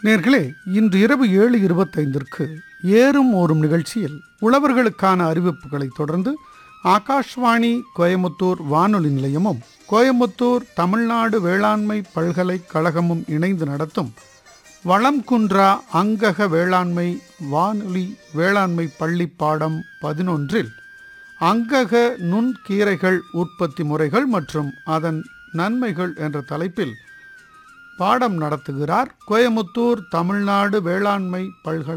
நேர்களே இன்று இரவு ஏழு இருபத்தைந்திற்கு ஏறும் ஓரும் நிகழ்ச்சியில் உழவர்களுக்கான அறிவிப்புகளை தொடர்ந்து ஆகாஷ்வாணி கோயமுத்தூர் வானொலி நிலையமும் கோயமுத்தூர் தமிழ்நாடு வேளாண்மை பல்கலைக்கழகமும் இணைந்து நடத்தும் வளம் குன்றா அங்கக வேளாண்மை வானொலி வேளாண்மை பள்ளி பாடம் பதினொன்றில் அங்கக நுண்கீரைகள் உற்பத்தி முறைகள் மற்றும் அதன் நன்மைகள் என்ற தலைப்பில் பாடம் நடத்துகிறார் கோயமுத்தூர் தமிழ்நாடு வேளாண்மை பல்கலை